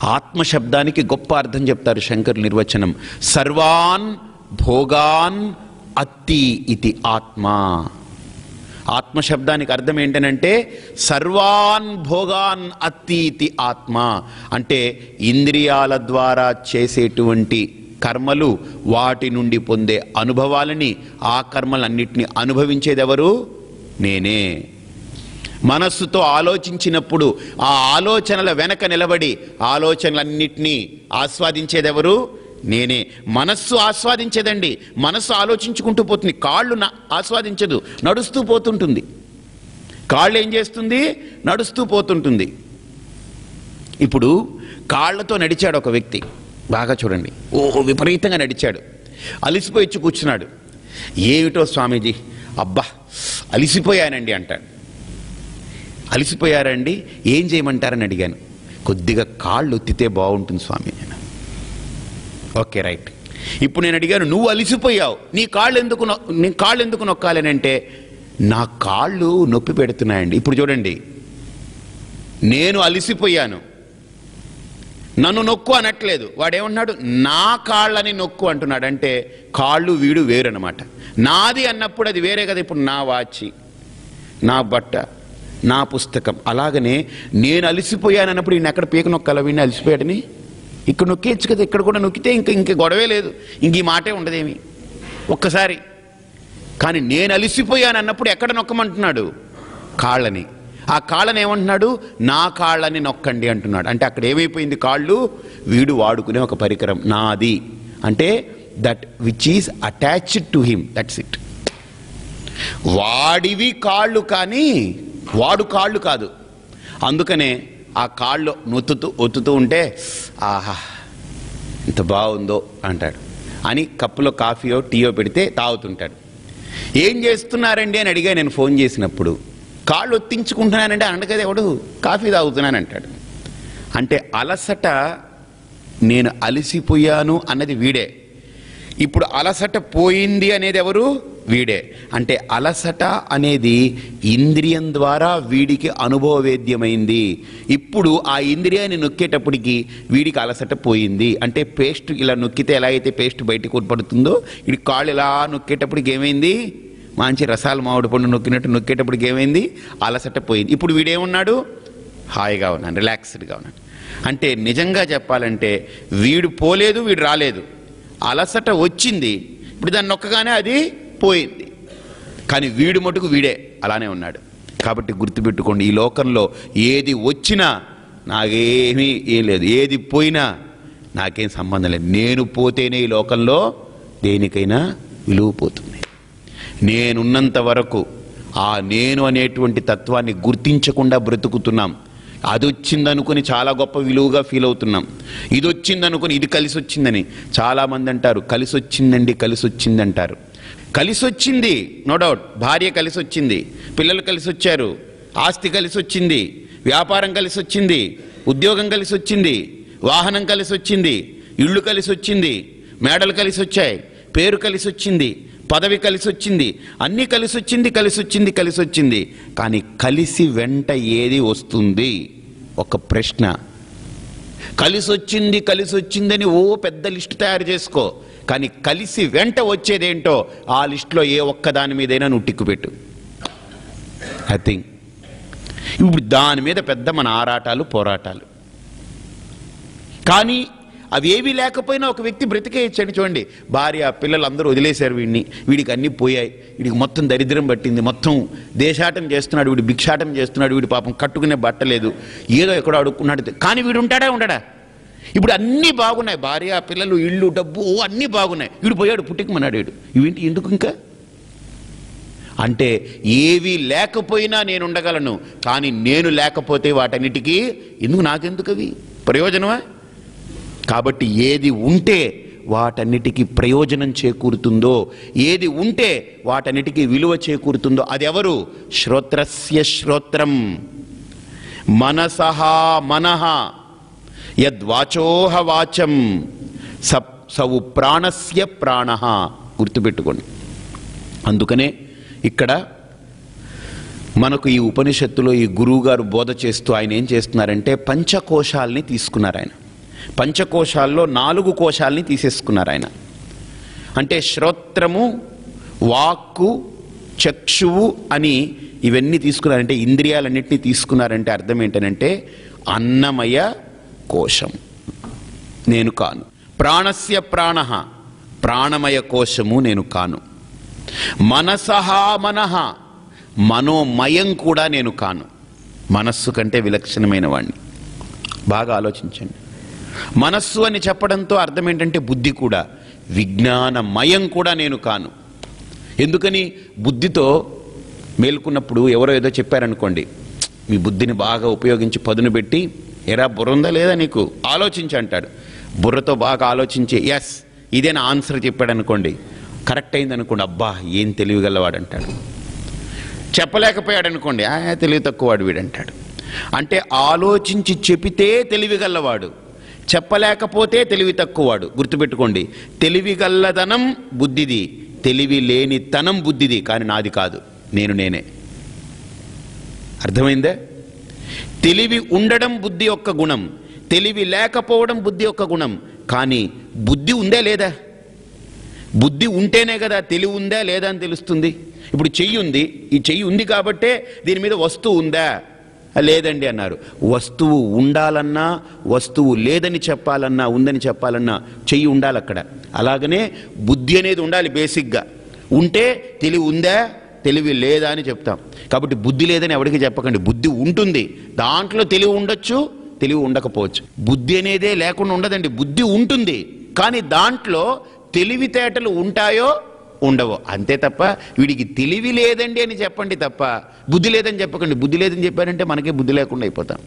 ఆత్మ శబ్దానికి గొప్ప అర్థం చెప్తారు శంకర్ నిర్వచనం సర్వాన్ భోగాన్ అత్తి ఇది ఆత్మ ఆత్మ శబ్దానికి అర్థం ఏంటనంటే సర్వాన్ భోగాన్ అత్తి ఇది ఆత్మ అంటే ఇంద్రియాల ద్వారా చేసేటువంటి కర్మలు వాటి నుండి పొందే అనుభవాలని ఆ కర్మలన్నిటిని అనుభవించేది ఎవరు నేనే మనస్సుతో ఆలోచించినప్పుడు ఆ ఆలోచనల వెనక నిలబడి ఆలోచనలన్నిటినీ ఆస్వాదించేదెవరు నేనే మనస్సు ఆస్వాదించేదండి మనస్సు ఆలోచించుకుంటూ పోతుంది కాళ్ళు నా- ఆస్వాదించదు నడుస్తూ పోతుంటుంది కాళ్ళు ఏం చేస్తుంది నడుస్తూ పోతుంటుంది ఇప్పుడు కాళ్ళతో నడిచాడు ఒక వ్యక్తి బాగా చూడండి ఓ విపరీతంగా నడిచాడు అలిసిపోయి వచ్చి కూర్చున్నాడు ఏమిటో స్వామీజీ అబ్బా అలిసిపోయానండి అంటాడు అలిసిపోయారండి ఏం చేయమంటారని అడిగాను కొద్దిగా కాళ్ళు ఒత్తితే బాగుంటుంది స్వామి నేను ఓకే రైట్ ఇప్పుడు నేను అడిగాను నువ్వు అలిసిపోయావు నీ కాళ్ళు ఎందుకు నొ- నీ కాళ్ళు ఎందుకు నొక్కాలని అంటే నా కాళ్ళు నొప్పి పెడుతున్నాయండి ఇప్పుడు చూడండి నేను అలిసిపోయాను నన్ను నొక్కు అనట్లేదు వాడేమన్నాడు నా కాళ్ళని నొక్కు అంటున్నాడు అంటే కాళ్ళు వీడు వేరనమాట నాది అన్నప్పుడు అది వేరే కదా ఇప్పుడు నా వాచి నా బట్ట నా పుస్తకం అలాగనే నేను అలసిపోయాను అన్నప్పుడు ఈయన ఎక్కడ పీక నొక్కాల వీడిని అలసిపోయాడని ఇక్కడ నొక్కేయచ్చు కదా ఇక్కడ కూడా నొక్కితే ఇంక ఇంక గొడవే లేదు ఇంక ఈ మాటే ఉండదేమి ఒక్కసారి కానీ నేను అలిసిపోయాను అన్నప్పుడు ఎక్కడ నొక్కమంటున్నాడు కాళ్ళని ఆ కాళ్ళని ఏమంటున్నాడు నా కాళ్ళని నొక్కండి అంటున్నాడు అంటే అక్కడ ఏమైపోయింది కాళ్ళు వీడు వాడుకునే ఒక పరికరం నాది అంటే that which is attached to him that's it వాడివి కాళ్ళు కానీ వాడు కాళ్ళు కాదు అందుకనే ఆ కాళ్ళు నొత్తుతూ ఒత్తుతూ ఉంటే ఆహా ఎంత బాగుందో అంటాడు అని కప్పులో కాఫీయో టీయో పెడితే తాగుతుంటాడు ఏం చేస్తున్నారండి అని అడిగా నేను ఫోన్ చేసినప్పుడు కాళ్ళు ఒత్తించుకుంటున్నానంటే అనడు కదా ఎవడు కాఫీ తాగుతున్నాను అంటాడు అంటే అలసట నేను అలసిపోయాను అన్నది వీడే ఇప్పుడు అలసట పోయింది అనేది ఎవరు వీడే అంటే అలసట అనేది ఇంద్రియం ద్వారా వీడికి అనుభవవేద్యమైంది ఇప్పుడు ఆ ఇంద్రియాన్ని నొక్కేటప్పటికి వీడికి అలసట పోయింది అంటే పేస్ట్ ఇలా నొక్కితే ఎలా అయితే పేస్ట్ బయటకు ఉట్పడుతుందో ఇది కాళ్ళు ఇలా నొక్కేటప్పటికి ఏమైంది మంచి రసాలు మామిడి పండు నొక్కినట్టు నొక్కేటప్పటికి ఏమైంది అలసట పోయింది ఇప్పుడు వీడేమున్నాడు హాయిగా ఉన్నాను రిలాక్స్డ్గా ఉన్నాను అంటే నిజంగా చెప్పాలంటే వీడు పోలేదు వీడు రాలేదు అలసట వచ్చింది ఇప్పుడు దాన్ని నొక్కగానే అది పోయింది కానీ వీడు మటుకు వీడే అలానే ఉన్నాడు కాబట్టి గుర్తుపెట్టుకోండి ఈ లోకంలో ఏది వచ్చినా నాకేమీ ఏం లేదు ఏది పోయినా నాకేం సంబంధం లేదు నేను పోతేనే ఈ లోకంలో దేనికైనా విలువ పోతుంది నేనున్నంత వరకు ఆ నేను అనేటువంటి తత్వాన్ని గుర్తించకుండా బ్రతుకుతున్నాం అది వచ్చిందనుకుని చాలా గొప్ప విలువగా ఫీల్ అవుతున్నాం ఇది వచ్చిందనుకుని ఇది కలిసి వచ్చిందని చాలామంది అంటారు కలిసి వచ్చిందండి కలిసి వచ్చింది అంటారు కలిసి వచ్చింది నో డౌట్ భార్య కలిసి వచ్చింది పిల్లలు కలిసి వచ్చారు ఆస్తి కలిసి వచ్చింది వ్యాపారం కలిసి వచ్చింది ఉద్యోగం కలిసి వచ్చింది వాహనం కలిసి వచ్చింది ఇళ్ళు కలిసి వచ్చింది మేడలు కలిసి వచ్చాయి పేరు కలిసి వచ్చింది పదవి కలిసి వచ్చింది అన్నీ కలిసి వచ్చింది కలిసి వచ్చింది కలిసి వచ్చింది కానీ కలిసి వెంట ఏది వస్తుంది ఒక ప్రశ్న కలిసి వచ్చింది కలిసి వచ్చిందని ఓ పెద్ద లిస్టు తయారు చేసుకో కానీ కలిసి వెంట వచ్చేదేంటో ఆ లిస్టులో ఏ ఒక్క దాని మీదైనా నువ్వు టిక్కు పెట్టు ఐ థింక్ ఇప్పుడు దాని మీద పెద్ద మన ఆరాటాలు పోరాటాలు కానీ అవి ఏవి లేకపోయినా ఒక వ్యక్తి బ్రతికేయచ్చండి చూడండి భార్య పిల్లలు అందరూ వదిలేశారు వీడిని వీడికి అన్నీ పోయాయి వీడికి మొత్తం దరిద్రం పట్టింది మొత్తం దేశాటం చేస్తున్నాడు వీడు భిక్షాటం చేస్తున్నాడు వీడి పాపం కట్టుకునే బట్టలేదు ఏదో ఎక్కడో అడుక్కున్నాడు కానీ వీడు ఉంటాడా ఉండడా ఇప్పుడు అన్నీ బాగున్నాయి భార్య పిల్లలు ఇళ్ళు డబ్బు ఓ అన్నీ బాగున్నాయి వీడు పోయాడు పుట్టికమన్నాడు వీడు ఇవేంటి ఎందుకు ఇంకా అంటే ఏవి లేకపోయినా నేను ఉండగలను కానీ నేను లేకపోతే వాటన్నిటికీ ఎందుకు నాకెందుకు అవి ప్రయోజనమా కాబట్టి ఏది ఉంటే వాటన్నిటికీ ప్రయోజనం చేకూరుతుందో ఏది ఉంటే వాటన్నిటికీ విలువ చేకూరుతుందో అది ఎవరు శ్రోత్రస్య శ్రోత్రం మనసహ మనః యద్వాచోహ వాచం స సవు ప్రాణస్య ప్రాణ గుర్తుపెట్టుకోండి అందుకనే ఇక్కడ మనకు ఈ ఉపనిషత్తులో ఈ గురువుగారు బోధ చేస్తూ ఆయన ఏం చేస్తున్నారంటే పంచకోశాల్ని తీసుకున్నారు ఆయన పంచకోశాల్లో నాలుగు కోశాల్ని తీసేసుకున్నారు ఆయన అంటే శ్రోత్రము వాక్కు చక్షువు అని ఇవన్నీ తీసుకున్నారంటే ఇంద్రియాలన్నింటినీ తీసుకున్నారంటే అర్థం ఏంటనంటే అన్నమయ కోశం నేను కాను ప్రాణస్య ప్రాణ ప్రాణమయ కోశము నేను కాను మనసహా మనః మనోమయం కూడా నేను కాను మనస్సు కంటే విలక్షణమైన వాణ్ణి బాగా ఆలోచించండి మనస్సు అని చెప్పడంతో అర్థం ఏంటంటే బుద్ధి కూడా విజ్ఞానమయం కూడా నేను కాను ఎందుకని బుద్ధితో మేల్కొన్నప్పుడు ఎవరో ఏదో చెప్పారనుకోండి మీ బుద్ధిని బాగా ఉపయోగించి పదును పెట్టి ఎరా బుర్ర ఉందా లేదా నీకు ఆలోచించి అంటాడు బుర్రతో బాగా ఆలోచించి ఎస్ ఇదే నా ఆన్సర్ చెప్పాడు అనుకోండి కరెక్ట్ అయింది అనుకోండి అబ్బా ఏం తెలివిగలవాడు అంటాడు చెప్పలేకపోయాడు అనుకోండి ఆ తెలివి తక్కువవాడు వీడంటాడు అంటే ఆలోచించి చెబితే తెలివిగల్లవాడు చెప్పలేకపోతే తెలివి తక్కువవాడు గుర్తుపెట్టుకోండి తెలివిగల్లదనం బుద్ధిది తెలివి లేని తనం బుద్ధిది కానీ నాది కాదు నేను నేనే అర్థమైందే తెలివి ఉండడం బుద్ధి యొక్క గుణం తెలివి లేకపోవడం బుద్ధి యొక్క గుణం కానీ బుద్ధి ఉందే లేదా బుద్ధి ఉంటేనే కదా తెలివి ఉందా లేదా అని తెలుస్తుంది ఇప్పుడు చెయ్యి ఉంది ఈ చెయ్యి ఉంది కాబట్టే దీని మీద వస్తువు ఉందా లేదండి అన్నారు వస్తువు ఉండాలన్నా వస్తువు లేదని చెప్పాలన్నా ఉందని చెప్పాలన్నా చెయ్యి ఉండాలి అక్కడ అలాగనే బుద్ధి అనేది ఉండాలి బేసిక్గా ఉంటే తెలివి ఉందా తెలివి లేదా అని చెప్తాం కాబట్టి బుద్ధి లేదని ఎవరికి చెప్పకండి బుద్ధి ఉంటుంది దాంట్లో తెలివి ఉండొచ్చు తెలివి ఉండకపోవచ్చు బుద్ధి అనేదే లేకుండా ఉండదండి బుద్ధి ఉంటుంది కానీ దాంట్లో తెలివితేటలు ఉంటాయో ఉండవో అంతే తప్ప వీడికి తెలివి లేదండి అని చెప్పండి తప్ప బుద్ధి లేదని చెప్పకండి బుద్ధి లేదని చెప్పారంటే మనకే బుద్ధి లేకుండా అయిపోతాం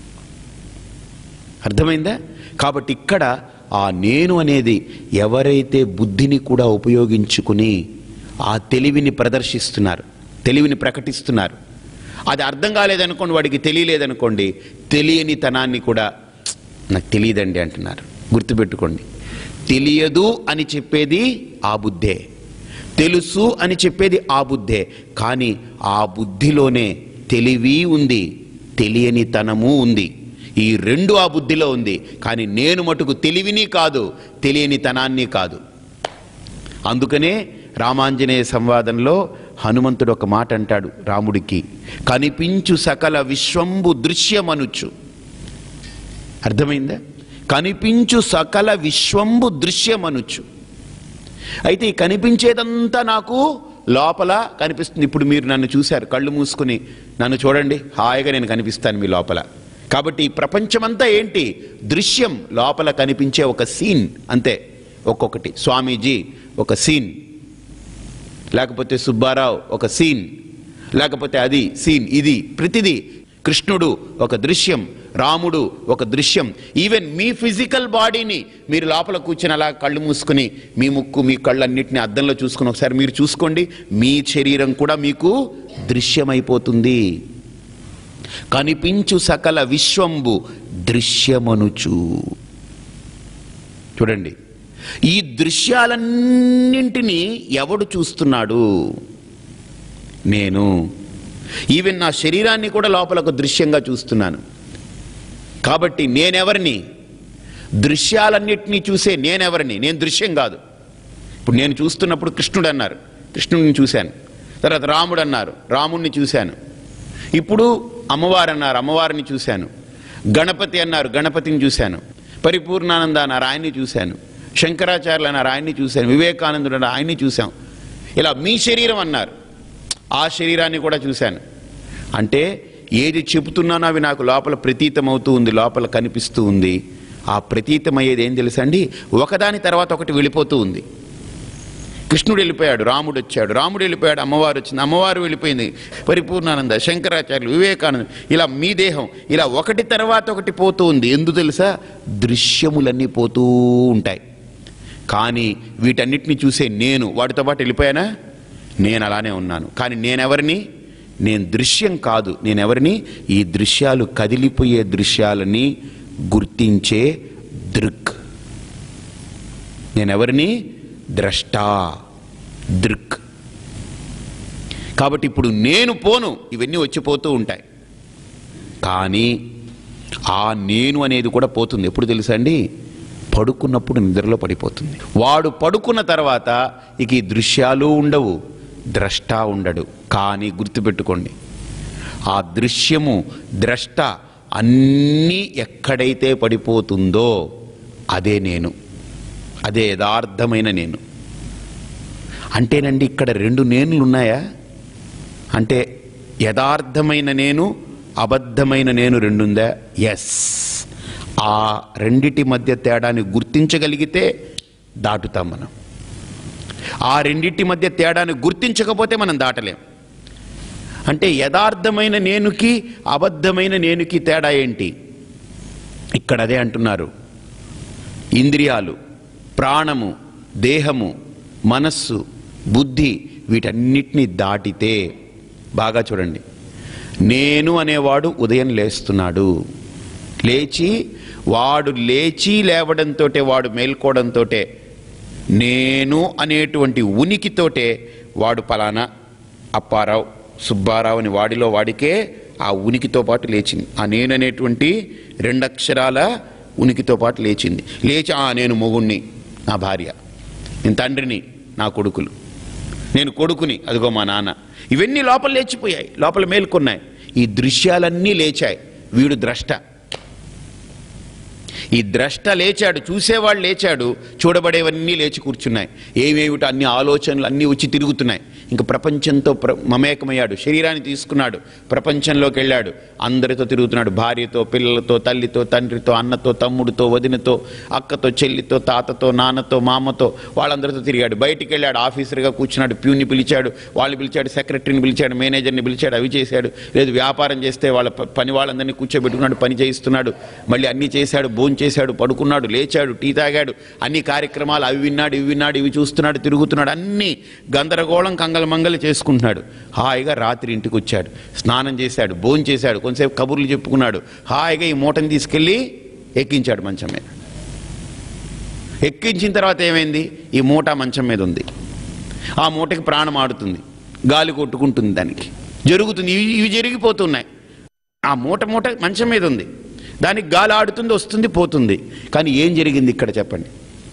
అర్థమైందా కాబట్టి ఇక్కడ ఆ నేను అనేది ఎవరైతే బుద్ధిని కూడా ఉపయోగించుకుని ఆ తెలివిని ప్రదర్శిస్తున్నారు తెలివిని ప్రకటిస్తున్నారు అది అర్థం కాలేదనుకోండి వాడికి తెలియలేదనుకోండి తెలియని తనాన్ని కూడా "ప్చ్, నాకు తెలియదండి అంటున్నారు గుర్తుపెట్టుకోండి తెలియదు అని చెప్పేది ఆ బుద్ధే తెలుసు అని చెప్పేది ఆ బుద్ధే కానీ ఆ బుద్ధిలోనే తెలివి ఉంది తెలియని తనము ఉంది ఈ రెండు ఆ బుద్ధిలో ఉంది కానీ నేను మటుకు తెలివిని కాదు తెలియని తనాన్ని కాదు అందుకనే రామాంజనేయ సంవాదంలో హనుమంతుడు ఒక మాట అంటాడు రాముడికి కనిపించు సకల విశ్వంబు దృశ్యమనుచు అర్థమైందా కనిపించు సకల విశ్వంబు దృశ్యమనుచు అయితే ఈ కనిపించేదంతా నాకు లోపల కనిపిస్తుంది ఇప్పుడు మీరు నన్ను చూశారు కళ్ళు మూసుకుని నన్ను చూడండి హాయిగా నేను కనిపిస్తాను మీ లోపల కాబట్టి ఈ ప్రపంచమంతా ఏంటి దృశ్యం లోపల కనిపించే ఒక సీన్ అంతే ఒక్కొక్కటి స్వామీజీ ఒక సీన్ లేకపోతే సుబ్బారావు ఒక సీన్ లేకపోతే అది సీన్ ఇది ప్రతిదీ కృష్ణుడు ఒక దృశ్యం రాముడు ఒక దృశ్యం ఈవెన్ మీ ఫిజికల్ బాడీని మీరు లోపల కూర్చొని అలా కళ్ళు మూసుకుని మీ ముక్కు మీ కళ్ళు అన్నిటిని అద్దంలో చూసుకుని ఒకసారి మీరు చూసుకోండి మీ శరీరం కూడా మీకు దృశ్యమైపోతుంది కనిపించు సకల విశ్వంబు దృశ్యమనుచు చూడండి ఈ దృశ్యాలన్నింటినీ ఎవడు చూస్తున్నాడు నేను ఈవెన్ నా శరీరాన్ని కూడా లోపల ఒక దృశ్యంగా చూస్తున్నాను కాబట్టి నేనెవరిని దృశ్యాలన్నింటినీ చూసే నేనెవరిని నేను దృశ్యం కాదు ఇప్పుడు నేను చూస్తున్నప్పుడు కృష్ణుడు అన్నారు కృష్ణుడిని చూశాను తర్వాత రాముడు అన్నారు రాముడిని చూశాను ఇప్పుడు అమ్మవారు అన్నారు అమ్మవారిని చూశాను గణపతి అన్నారు గణపతిని చూశాను పరిపూర్ణానంద అన్నారు ఆయన్ని చూశాను శంకరాచార్యులు అన్నారు ఆయన్ని చూశాను వివేకానందుడు అన్నారు ఆయన్ని చూశాం ఇలా మీ శరీరం అన్నారు ఆ శరీరాన్ని కూడా చూశాను అంటే ఏది చెబుతున్నానో అవి నాకు లోపల ప్రతీతమవుతూ ఉంది లోపల కనిపిస్తూ ఉంది ఆ ప్రతీతమయ్యేది ఏం తెలుసా అండి ఒకదాని తర్వాత ఒకటి వెళ్ళిపోతూ ఉంది కృష్ణుడు వెళ్ళిపోయాడు రాముడు వచ్చాడు రాముడు వెళ్ళిపోయాడు అమ్మవారు వచ్చింది అమ్మవారు వెళ్ళిపోయింది పరిపూర్ణానంద శంకరాచార్యులు వివేకానంద ఇలా మీ దేహం ఇలా ఒకటి తర్వాత ఒకటి పోతూ ఉంది ఎందు తెలుసా దృశ్యములన్నీ పోతూ ఉంటాయి కానీ వీటన్నిటిని చూసే నేను వాటితో పాటు వెళ్ళిపోయానా నేను అలానే ఉన్నాను కానీ నేనెవరిని నేను దృశ్యం కాదు నేనెవరిని ఈ దృశ్యాలు కదిలిపోయే దృశ్యాలని గుర్తించే దృక్ నేనెవరిని ద్రష్టా దృక్ కాబట్టి ఇప్పుడు నేను పోను ఇవన్నీ వచ్చిపోతూ ఉంటాయి కానీ ఆ నేను అనేది కూడా పోతుంది ఎప్పుడు తెలుసా అండి పడుకున్నప్పుడు నిద్రలో పడిపోతుంది వాడు పడుకున్న తర్వాత ఇక ఈ దృశ్యాలు ఉండవు ద్రష్ట ఉండడు కానీ గుర్తుపెట్టుకోండి ఆ దృశ్యము ద్రష్ట అన్నీ ఎక్కడైతే పడిపోతుందో అదే నేను అదే యథార్థమైన నేను అంటేనండి ఇక్కడ రెండు నేనులు ఉన్నాయా అంటే యథార్థమైన నేను అబద్ధమైన నేను రెండుందా ఎస్ ఆ రెండిటి మధ్య తేడాన్ని గుర్తించగలిగితే దాటుతాం మనం ఆ రెండిటి మధ్య తేడాన్ని గుర్తించకపోతే మనం దాటలేం అంటే యథార్థమైన నేనుకి అబద్ధమైన నేనుకి తేడా ఏంటి ఇక్కడ అదే అంటున్నారు ఇంద్రియాలు ప్రాణము దేహము మనస్సు బుద్ధి వీటన్నిటిని దాటితే బాగా చూడండి నేను అనేవాడు ఉదయం లేస్తున్నాడు లేచి వాడు లేచి లేవడంతో వాడు మేల్కోవడంతో నేను అనేటువంటి ఉనికితోటే వాడు పలానా అప్పారావు సుబ్బారావు అని వాడిలో వాడికే ఆ ఉనికితో పాటు లేచింది ఆ నేను అనేటువంటి రెండక్షరాల ఉనికితో పాటు లేచింది లేచి ఆ నేను మొగుణ్ణి నా భార్య నేను తండ్రిని నా కొడుకులు నేను కొడుకుని అదిగో మా నాన్న ఇవన్నీ లోపల లేచిపోయాయి లోపల మేల్కొన్నాయి ఈ దృశ్యాలన్నీ లేచాయి వీడు ద్రష్ట ఈ ద్రష్ట లేచాడు చూసేవాడు లేచాడు చూడబడేవన్నీ లేచి కూర్చున్నాయి ఏమేమిటో అన్ని ఆలోచనలు అన్నీ వచ్చి తిరుగుతున్నాయి ఇంకా ప్రపంచంతో ప్ర మమేకమయ్యాడు శరీరాన్ని తీసుకున్నాడు ప్రపంచంలోకి వెళ్ళాడు అందరితో తిరుగుతున్నాడు భార్యతో పిల్లలతో తల్లితో తండ్రితో అన్నతో తమ్ముడితో వదినతో అక్కతో చెల్లితో తాతతో నాన్నతో మామతో వాళ్ళందరితో తిరిగాడు బయటికి వెళ్ళాడు ఆఫీసర్గా కూర్చున్నాడు ప్యూని పిలిచాడు వాళ్ళు పిలిచాడు సెక్రటరీని పిలిచాడు మేనేజర్ని పిలిచాడు అవి చేశాడు లేదు వ్యాపారం చేస్తే వాళ్ళ ప- పని వాళ్ళందరినీ కూర్చోబెట్టుకున్నాడు పని చేయిస్తున్నాడు మళ్ళీ అన్నీ చేశాడు భోజనం చేశాడు పడుకున్నాడు లేచాడు టీ తాగాడు అన్ని కార్యక్రమాలు అవి విన్నాడు ఇవి విన్నాడు ఇవి చూస్తున్నాడు తిరుగుతున్నాడు అన్నీ గందరగోళం కంగలమంగలు చేసుకుంటున్నాడు హాయిగా రాత్రి ఇంటికి వచ్చాడు స్నానం చేశాడు భోజనం చేశాడు కొంతసేపు కబుర్లు చెప్పుకున్నాడు హాయిగా ఈ మూటని తీసుకెళ్ళి ఎక్కించాడు మంచం మీద ఎక్కించిన తర్వాత ఏమైంది ఈ మూట మంచం మీద ఉంది ఆ మూటకి ప్రాణం ఆడుతుంది గాలి కొట్టుకుంటుంది దానికి జరుగుతుంది ఇవి ఇవి జరిగిపోతున్నాయి ఆ మూట మూట మంచం మీద ఉంది దానికి గాలి ఆడుతుంది వస్తుంది పోతుంది కానీ ఏం జరిగింది ఇక్కడ చెప్పండి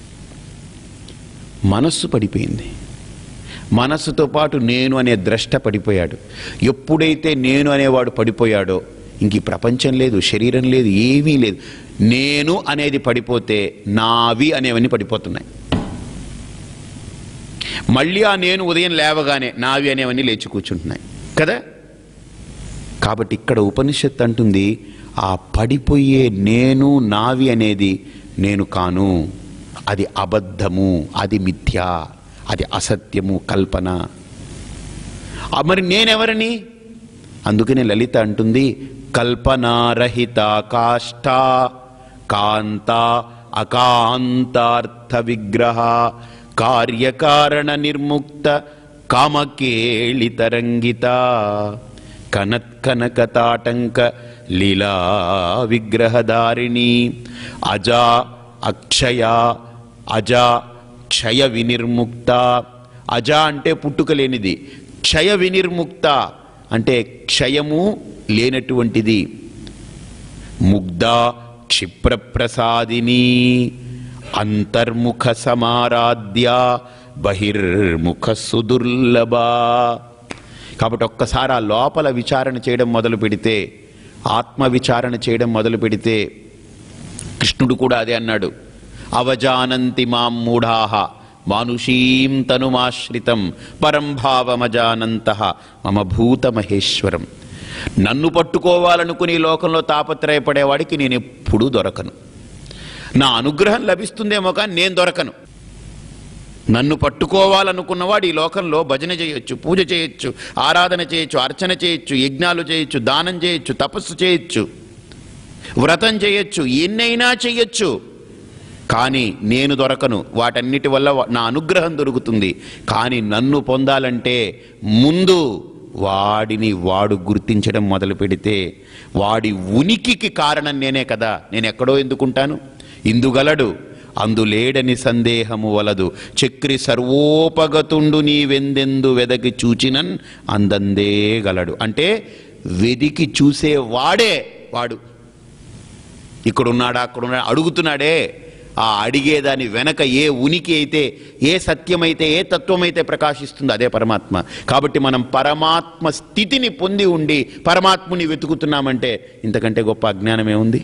మనస్సు పడిపోయింది మనస్సుతో పాటు నేను అనే ద్రష్ట పడిపోయాడు ఎప్పుడైతే నేను అనేవాడు పడిపోయాడో ఇంక ఈ ప్రపంచం లేదు శరీరం లేదు ఏమీ లేదు నేను అనేది పడిపోతే నావి అనేవన్నీ పడిపోతున్నాయి మళ్ళీ ఆ నేను ఉదయం లేవగానే నావి అనేవన్నీ లేచి కూర్చుంటున్నాయి కదా కాబట్టి ఇక్కడ ఉపనిషత్ అంటుంది ఆ పడిపోయే నేను నావి అనేది నేను కాను అది అబద్ధము అది మిథ్య అది అసత్యము కల్పన ఆ మరి నేనెవరిని అందుకనే లలిత అంటుంది కల్పనారహిత కాష్ట కాంత అకాంతార్థ విగ్రహ కార్యకారణ నిర్ముక్త కామకేళితరంగిత కనత్కనకతాటంక లీలా విగ్రహదారిణి అజా అక్షయ అజ క్షయ వినిర్ముక్త అజ అంటే పుట్టుక లేనిది క్షయ వినిర్ముక్త అంటే క్షయము లేనటువంటిది ముగ్ధ క్షిప్రప్రసాదిని అంతర్ముఖ సమారాధ్య బహిర్ముఖ సుదుర్లభ కాబట్టి ఒక్కసారి ఆ లోపల విచారణ చేయడం మొదలు పెడితే ఆత్మ విచారణ చేయడం మొదలు పెడితే కృష్ణుడు కూడా అదే అన్నాడు అవజానంతి మాం మూఢాహ మానుషీం తనుమాశ్రితం పరం భావమజానంత మమ భూత మహేశ్వరం నన్ను పట్టుకోవాలనుకుని ఈ లోకంలో తాపత్రయపడేవాడికి నేను ఎప్పుడూ దొరకను నా అనుగ్రహం లభిస్తుందేమో కానీ నేను దొరకను నన్ను పట్టుకోవాలనుకున్నవాడు ఈ లోకంలో భజన చేయొచ్చు పూజ చేయొచ్చు ఆరాధన చేయొచ్చు అర్చన చేయొచ్చు యజ్ఞాలు చేయొచ్చు దానం చేయొచ్చు తపస్సు చేయొచ్చు వ్రతం చేయొచ్చు ఎన్నైనా చెయ్యొచ్చు కానీ నేను దొరకను వాటన్నిటి వల్ల వా- నా అనుగ్రహం దొరుకుతుంది కానీ నన్ను పొందాలంటే ముందు వాడిని వాడు గుర్తించడం మొదలు పెడితే వాడి ఉనికికి కారణం నేనే కదా నేను ఎక్కడో ఎందుకుంటాను ఇందుగలడు అందులేడని సందేహము వలదు చక్రి సర్వోపగతుండు నీవెందెందు వెదకి చూచినన్ అందందే గలడు అంటే వెదికి చూసే వాడే వాడు ఇక్కడ ఉన్నాడా అక్కడ ఉన్నాడా అడుగుతున్నాడే ఆ అడిగేదాని వెనక ఏ ఉనికి అయితే ఏ సత్యమైతే ఏ తత్వమైతే ప్రకాశిస్తుందో అదే పరమాత్మ కాబట్టి మనం పరమాత్మ స్థితిని పొంది ఉండి పరమాత్ముని వెతుకుతున్నామంటే ఇంతకంటే గొప్ప అజ్ఞానం ఏముంది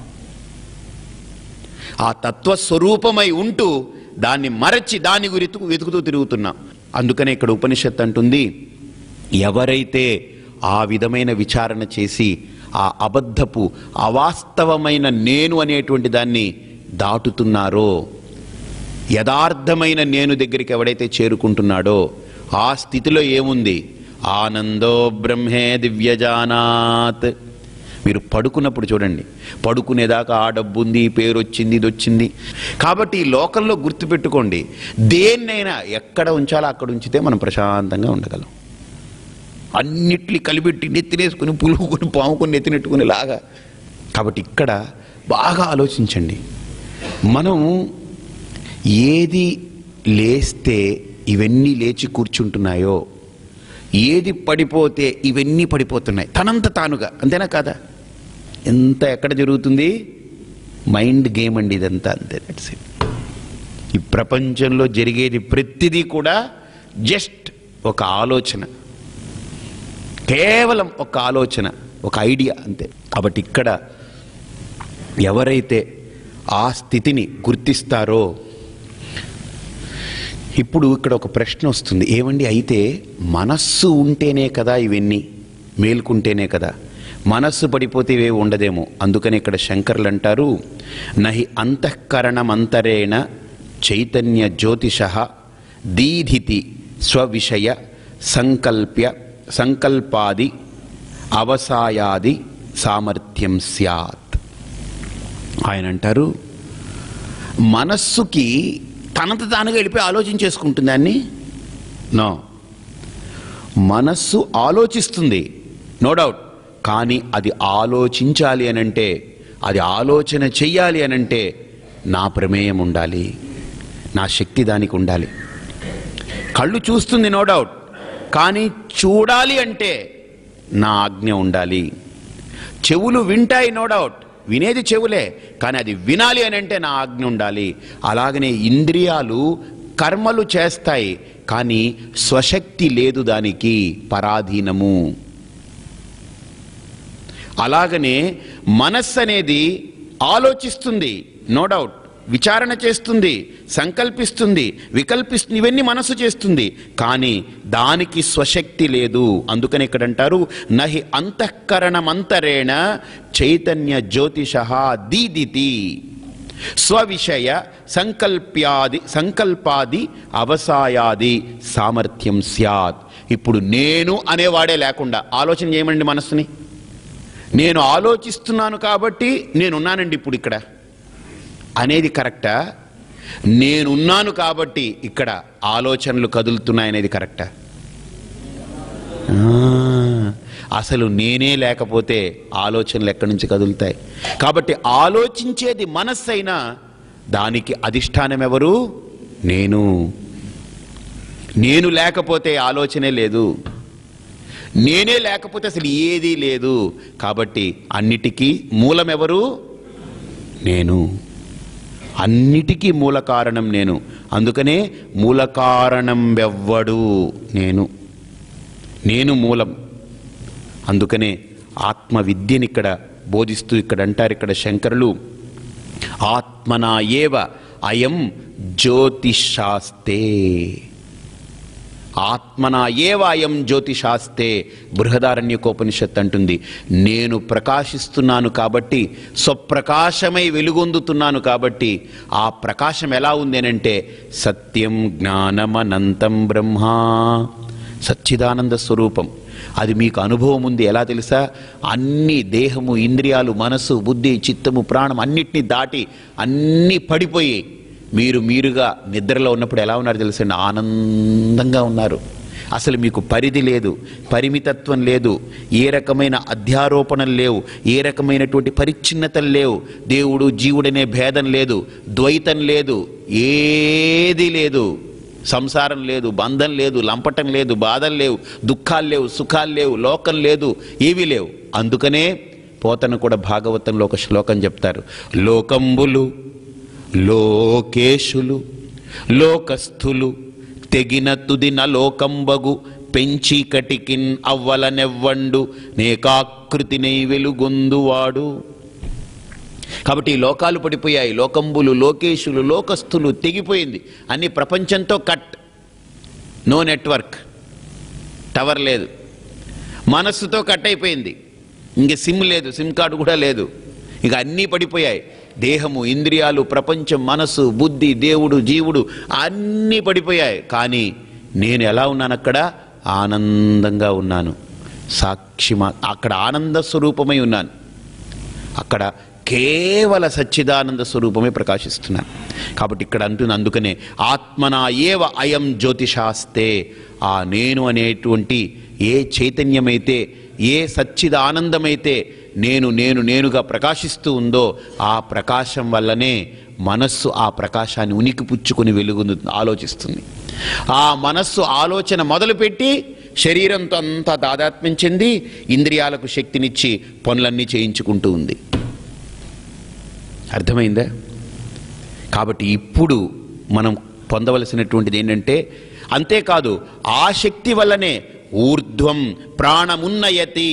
ఆ తత్వస్వరూపమై ఉంటూ దాన్ని మరచి దాని గురించి వెతుకుతూ తిరుగుతున్నాం అందుకనే ఇక్కడ ఉపనిషత్ అంటుంది ఎవరైతే ఆ విధమైన విచారణ చేసి ఆ అబద్ధపు అవాస్తవమైన నేను అనేటువంటి దాన్ని దాటుతున్నారో యథార్థమైన నేను దగ్గరికి ఎవడైతే చేరుకుంటున్నాడో ఆ స్థితిలో ఏముంది ఆనందో బ్రహ్మే దివ్యజానాత్ మీరు పడుకున్నప్పుడు చూడండి పడుకునేదాకా ఆ డబ్బు ఉంది ఈ పేరు వచ్చింది ఇది వచ్చింది కాబట్టి ఈ లోకంలో గుర్తుపెట్టుకోండి దేన్నైనా ఎక్కడ ఉంచాలో అక్కడ ఉంచితే మనం ప్రశాంతంగా ఉండగలం అన్నిట్లు కలిపెట్టి నెత్తినేసుకుని పులుగుకొని పాముకొని నెత్తినెట్టుకుని లాగా కాబట్టి ఇక్కడ బాగా ఆలోచించండి మనం ఏది లేస్తే ఇవన్నీ లేచి కూర్చుంటున్నాయో ఏది పడిపోతే ఇవన్నీ పడిపోతున్నాయి తనంత తానుగా అంతేనా కాదా ఎంత ఎక్కడ జరుగుతుంది మైండ్ గేమ్ అండి ఇదంతా అంతే దట్స్ ఇట్ ఈ ప్రపంచంలో జరిగేది ప్రతిదీ కూడా జస్ట్ ఒక ఆలోచన కేవలం ఒక ఆలోచన ఒక ఐడియా అంతే కాబట్టి ఇక్కడ ఎవరైతే ఆ స్థితిని గుర్తిస్తారో ఇప్పుడు ఇక్కడ ఒక ప్రశ్న వస్తుంది ఏమండి అయితే మనస్సు ఉంటేనే కదా ఇవన్నీ మేల్కుంటేనే కదా మనస్సు పడిపోతే ఇవేవి ఉండదేమో అందుకని ఇక్కడ శంకర్లు అంటారు నహి అంతఃకరణమంతరేణ చైతన్య జ్యోతిష దీధితి స్వవిషయ సంకల్ప్య సంకల్పాది అవసాయాది సామర్థ్యం స్యాత్ ఆయన అంటారు మనస్సుకి తనంత తానుగా వెళ్ళిపోయి ఆలోచించేసుకుంటుంది దాన్ని నో మనస్సు ఆలోచిస్తుంది నో డౌట్ కానీ అది ఆలోచించాలి అనంటే అది ఆలోచన చెయ్యాలి అనంటే నా ప్రమేయం ఉండాలి నా శక్తి దానికి ఉండాలి కళ్ళు చూస్తుంది నో డౌట్ కానీ చూడాలి అంటే నా ఆజ్ఞ ఉండాలి చెవులు వింటాయి నో డౌట్ వినేది చెవులే కానీ అది వినాలి అని అంటే నా ఆజ్ఞ ఉండాలి అలాగనే ఇంద్రియాలు కర్మలు చేస్తాయి కానీ స్వశక్తి లేదు దానికి పరాధీనము అలాగనే మనస్సు అనేది ఆలోచిస్తుంది నో డౌట్ విచారణ చేస్తుంది సంకల్పిస్తుంది వికల్పిస్తుంది ఇవన్నీ మనసు చేస్తుంది కానీ దానికి స్వశక్తి లేదు అందుకని ఇక్కడ అంటారు నహి అంతఃకరణమంతరేణ చైతన్య జ్యోతిష దీదితి స్వవిషయ సంకల్ప్యాది సంకల్పాది అవసాయాది సామర్థ్యం స్యాత్ ఇప్పుడు నేను అనేవాడే లేకుండా ఆలోచన చేయమండి మనస్సుని నేను ఆలోచిస్తున్నాను కాబట్టి నేనున్నానండి ఇప్పుడు ఇక్కడ అనేది కరెక్టా నేనున్నాను కాబట్టి ఇక్కడ ఆలోచనలు కదులుతున్నాయనేది కరెక్టా ఆ, అసలు నేనే లేకపోతే ఆలోచనలు ఎక్కడి నుంచి కదులుతాయి కాబట్టి ఆలోచించేది మనస్సు అయినా దానికి అధిష్టానం ఎవరు నేను నేను లేకపోతే ఆలోచనే లేదు నేనే లేకపోతే అసలు ఏదీ లేదు కాబట్టి అన్నిటికీ మూలం ఎవరు నేను అన్నిటికీ మూల కారణం నేను అందుకనే మూల కారణం ఎవ్వడు నేను నేను మూలం అందుకనే ఆత్మ విద్యని ఇక్కడ బోధిస్తూ ఇక్కడ అంటారు ఇక్కడ శంకరులు ఆత్మనా ఏవ అయం జ్యోతిషాస్తే ఆత్మన ఏవాయం జ్యోతిషాస్తే బృహదారణ్యకోపనిషత్ అంటుంది నేను ప్రకాశిస్తున్నాను కాబట్టి స్వప్రకాశమై వెలుగొందుతున్నాను కాబట్టి ఆ ప్రకాశం ఎలా ఉంది అనంటే సత్యం జ్ఞానమనంతం బ్రహ్మా సచ్చిదానంద స్వరూపం అది మీకు అనుభవం ఉంది ఎలా తెలుసా అన్ని దేహము ఇంద్రియాలు మనసు బుద్ధి చిత్తము ప్రాణం అన్నిటినీ దాటి అన్నీ పడిపోయి మీరు మీరుగా నిద్రలో ఉన్నప్పుడు ఎలా ఉన్నారు తెలుసండి ఆనందంగా ఉన్నారు అసలు మీకు పరిధి లేదు పరిమితత్వం లేదు ఏ రకమైన అధ్యారోపణలు లేవు ఏ రకమైనటువంటి పరిచ్ఛిన్నతలు లేవు దేవుడు జీవుడనే భేదం లేదు ద్వైతం లేదు ఏది లేదు సంసారం లేదు బంధం లేదు లంపటం లేదు బాధలు లేవు దుఃఖాలు లేవు సుఖాలు లేవు లోకం లేదు ఏవీ లేవు అందుకనే పోతను కూడా భాగవతంలో ఒక శ్లోకం చెప్తారు లోకంబులు లోకేశులు లోకస్థులు తెగిన తుదిన లోకంబగు పెంచీకటికిన్ అవ్వలనెవ్వండు నేకాకృతినై వెలుగొందువాడు కాబట్టి ఈ లోకాలు పడిపోయాయి లోకంబులు లోకేశులు లోకస్థులు తెగిపోయింది అన్ని ప్రపంచంతో కట్ నో నెట్వర్క్ టవర్ లేదు మనస్సుతో కట్ అయిపోయింది ఇంక సిమ్ లేదు సిమ్ కార్డు కూడా లేదు ఇక అన్నీ పడిపోయాయి దేహము ఇంద్రియాలు ప్రపంచం మనసు బుద్ధి దేవుడు జీవుడు అన్నీ పడిపోయాయి కానీ నేను ఎలా ఉన్నాను అక్కడ ఆనందంగా ఉన్నాను సాక్షి మా- అక్కడ ఆనంద స్వరూపమై ఉన్నాను అక్కడ కేవల సచ్చిదానంద స్వరూపమే ప్రకాశిస్తున్నాను కాబట్టి ఇక్కడ అంటున్న అందుకనే ఆత్మనా ఏవ అయం జ్యోతిషాస్తే ఆ నేను అనేటువంటి ఏ చైతన్యమైతే ఏ సచ్చిదానందమైతే నేను నేను నేనుగా ప్రకాశిస్తూ ఉందో ఆ ప్రకాశం వల్లనే మనస్సు ఆ ప్రకాశాన్ని ఉనికి పుచ్చుకొని వెలుగు ఆలోచిస్తుంది ఆ మనస్సు ఆలోచన మొదలుపెట్టి శరీరంతో అంతా తాదాత్మ్యం చెంది ఇంద్రియాలకు శక్తినిచ్చి పనులన్నీ చేయించుకుంటూ ఉంది అర్థమైందా కాబట్టి ఇప్పుడు మనం పొందవలసినటువంటిది ఏంటంటే అంతేకాదు ఆ శక్తి వల్లనే ఊర్ధ్వం ప్రాణమున్నయతి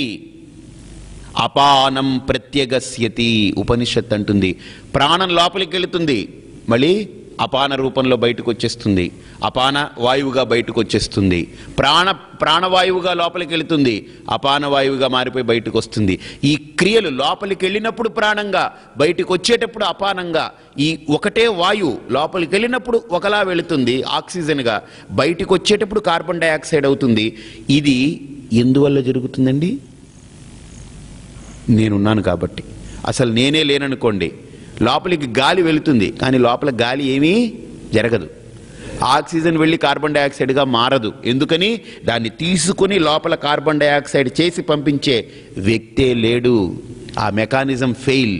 అపానం ప్రత్యగస్యతి ఉపనిషత్ అంటుంది ప్రాణం లోపలికి వెళుతుంది మళ్ళీ అపాన రూపంలో బయటకు వచ్చేస్తుంది అపాన వాయువుగా బయటకు వచ్చేస్తుంది ప్రాణ ప్రాణవాయువుగా లోపలికి వెళుతుంది అపాన వాయువుగా మారిపోయి బయటకు వస్తుంది ఈ క్రియలు లోపలికి వెళ్ళినప్పుడు ప్రాణంగా బయటకు వచ్చేటప్పుడు అపానంగా ఈ ఒకటే వాయువు లోపలికి వెళ్ళినప్పుడు ఒకలా వెళుతుంది ఆక్సిజన్గా బయటకు వచ్చేటప్పుడు కార్బన్ డైఆక్సైడ్ అవుతుంది ఇది ఎందువల్ల జరుగుతుందండి నేనున్నాను కాబట్టి అసలు నేనే లేననుకోండి లోపలికి గాలి వెళుతుంది కానీ లోపల గాలి ఏమీ జరగదు ఆక్సిజన్ వెళ్ళి కార్బన్ డైఆక్సైడ్గా మారదు ఎందుకని దాన్ని తీసుకుని లోపల కార్బన్ డైఆక్సైడ్ చేసి పంపించే వ్యక్తే లేడు ఆ మెకానిజం ఫెయిల్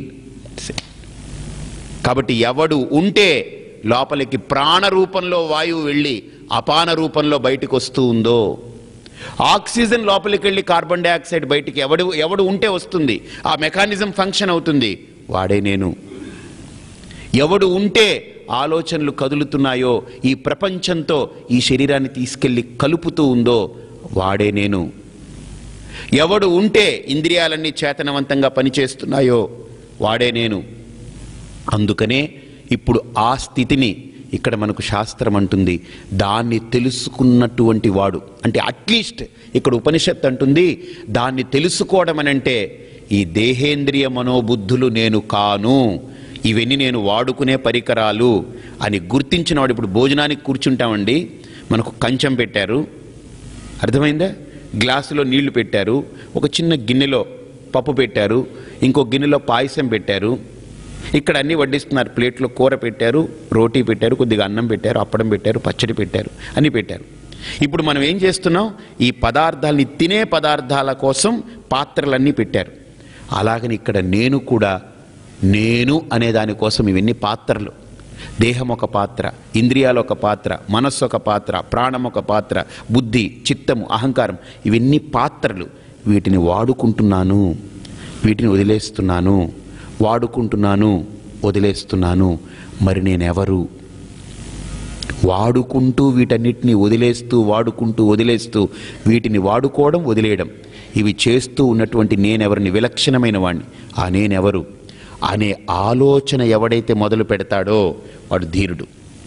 కాబట్టి ఎవడు ఉంటే లోపలికి ప్రాణ రూపంలో వాయువు వెళ్ళి అపాన రూపంలో బయటకు వస్తూ ఉందో ఆక్సిజన్ లోపలికి వెళ్ళి కార్బన్ డైఆక్సైడ్ బయటికి ఎవడు ఎవడు ఉంటే వస్తుంది ఆ మెకానిజం ఫంక్షన్ అవుతుంది వాడే నేను ఎవడు ఉంటే ఆలోచనలు కదులుతున్నాయో ఈ ప్రపంచంతో ఈ శరీరాన్ని తీసుకెళ్ళి కలుపుతూ ఉందో వాడే నేను ఎవడు ఉంటే ఇంద్రియాలన్నీ చేతనవంతంగా పనిచేస్తున్నాయో వాడే నేను అందుకనే ఇప్పుడు ఆ స్థితిని ఇక్కడ మనకు శాస్త్రం అంటుంది దాన్ని తెలుసుకున్నటువంటి వాడు అంటే అట్లీస్ట్ ఇక్కడ ఉపనిషత్ అంటుంది దాన్ని తెలుసుకోవడం అని అంటే ఈ దేహేంద్రియ మనోబుద్ధులు నేను కాను ఇవన్నీ నేను వాడుకునే పరికరాలు అని గుర్తించిన వాడు ఇప్పుడు భోజనానికి కూర్చుంటామండి మనకు కంచం పెట్టారు అర్థమైందా గ్లాసులో నీళ్లు పెట్టారు ఒక చిన్న గిన్నెలో పప్పు పెట్టారు ఇంకో గిన్నెలో పాయసం పెట్టారు ఇక్కడ అన్నీ వడ్డిస్తున్నారు ప్లేట్లో కూర పెట్టారు రోటీ పెట్టారు కొద్దిగా అన్నం పెట్టారు అప్పడం పెట్టారు పచ్చడి పెట్టారు అన్నీ పెట్టారు ఇప్పుడు మనం ఏం చేస్తున్నాం ఈ పదార్థాలని తినే పదార్థాల కోసం పాత్రలన్నీ పెట్టారు అలాగని ఇక్కడ నేను కూడా నేను అనే దానికోసం ఇవన్నీ పాత్రలు దేహం ఒక పాత్ర ఇంద్రియాలు ఒక పాత్ర మనస్సు ఒక పాత్ర ప్రాణం ఒక పాత్ర బుద్ధి చిత్తము అహంకారం ఇవన్నీ పాత్రలు వీటిని వాడుకుంటున్నాను వీటిని వదిలేస్తున్నాను వాడుకుంటున్నాను వదిలేస్తున్నాను మరి నేనెవరు వాడుకుంటూ వీటన్నిటిని వదిలేస్తూ వాడుకుంటూ వదిలేస్తూ వీటిని వాడుకోవడం వదిలేయడం ఇవి చేస్తూ ఉన్నటువంటి నేనెవరిని విలక్షణమైన వాణ్ణి ఆ నేనెవరు అనే ఆలోచన ఎవడైతే మొదలు పెడతాడో వాడు ధీరుడు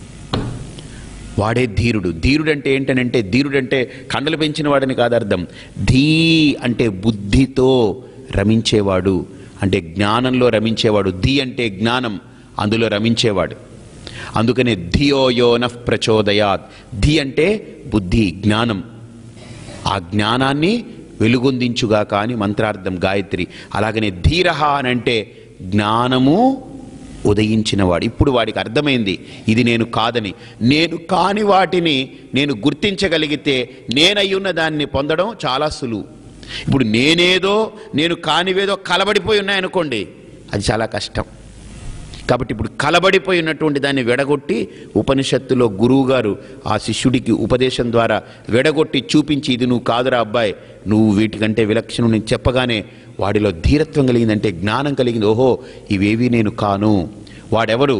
వాడే ధీరుడు ధీరుడు అంటే ఏంటనంటే ధీరుడంటే కండలు పెంచిన వాడని కాదు అర్థం ధీ అంటే బుద్ధితో రమించేవాడు అంటే జ్ఞానంలో రమించేవాడు ధీ అంటే జ్ఞానం అందులో రమించేవాడు అందుకనే ధియోయోన ప్రచోదయాత్ ధి అంటే బుద్ధి జ్ఞానం ఆ జ్ఞానాన్ని వెలుగొందించుగా కాని మంత్రార్థం గాయత్రి అలాగనే ధీరహ అని అంటే జ్ఞానము ఉదయించినవాడు ఇప్పుడు వాడికి అర్థమైంది ఇది నేను కాదని నేను కాని వాటిని నేను గుర్తించగలిగితే నేనయ్యున్న దాన్ని పొందడం చాలా సులువు ఇప్పుడు నేనేదో నేను కానివేదో కలబడిపోయి ఉన్నాయనుకోండి అది చాలా కష్టం కాబట్టి ఇప్పుడు కలబడిపోయి ఉన్నటువంటి దాన్ని వెడగొట్టి ఉపనిషత్తులో గురువుగారు ఆ శిష్యుడికి ఉపదేశం ద్వారా వెడగొట్టి చూపించి ఇది నువ్వు కాదురా అబ్బాయి నువ్వు వీటికంటే విలక్షణం నేను చెప్పగానే వాడిలో ధీరత్వం కలిగిందంటే జ్ఞానం కలిగింది ఓహో ఇవేవి నేను కాను వాడెవరు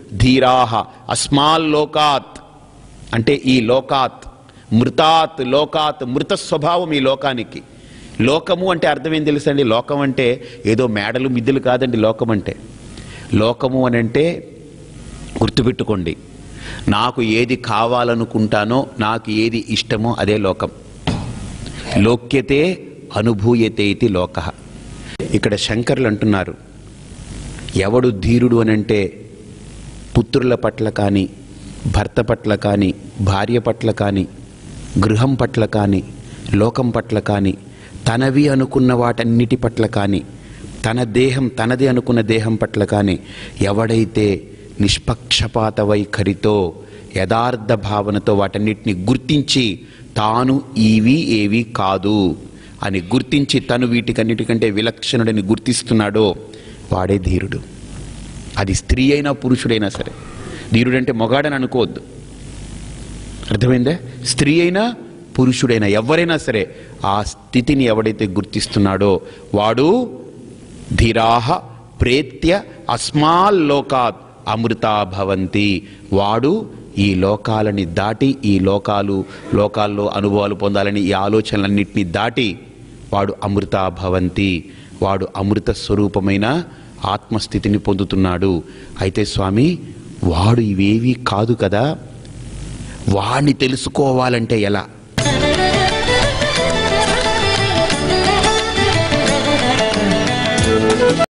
ధీరాహ అస్మాల్ లోకాత్ అంటే ఈ లోకాత్ మృతాత్ లోకాత్ మృత స్వభావం ఈ లోకానికి లోకము అంటే అర్థం ఏం తెలుసండి లోకం అంటే ఏదో మేడలు మిద్దెలు కాదండి లోకం అంటే లోకము అని అంటే గుర్తుపెట్టుకోండి నాకు ఏది కావాలనుకుంటానో నాకు ఏది ఇష్టమో అదే లోకం లోక్యతే అనుభూయతే ఇది లోక ఇక్కడ శంకర్లు అంటున్నారు ఎవడు ధీరుడు అనంటే పుత్రుల పట్ల కానీ భర్త పట్ల కానీ భార్య పట్ల కానీ గృహం పట్ల కానీ లోకం పట్ల కానీ తనవి అనుకున్న వాటన్నిటి పట్ల కానీ తన దేహం తనది అనుకున్న దేహం పట్ల కానీ ఎవడైతే నిష్పక్షపాత వైఖరితో యథార్థ భావనతో వాటన్నిటిని గుర్తించి తాను ఇవి ఏవి కాదు అని గుర్తించి తను వీటికన్నిటికంటే విలక్షణుడని గుర్తిస్తున్నాడో వాడే ధీరుడు అది స్త్రీ అయినా పురుషుడైనా సరే ధీరుడంటే మొగాడని అనుకోవద్దు అర్థమైందే స్త్రీ అయినా పురుషుడైనా ఎవరైనా సరే ఆ స్థితిని ఎవడైతే గుర్తిస్తున్నాడో వాడు ధీరాహ ప్రేత్య అస్మాల్ లోకాత్ అమృతా భవంతి వాడు ఈ లోకాలని దాటి ఈ లోకాలు లోకాల్లో అనుభవాలు పొందాలని ఈ ఆలోచనలన్నింటినీ దాటి వాడు అమృతా భవంతి వాడు అమృత స్వరూపమైన ఆత్మస్థితిని పొందుతున్నాడు అయితే స్వామి వాడు ఇవేవి కాదు కదా వాణ్ణి తెలుసుకోవాలంటే ఎలా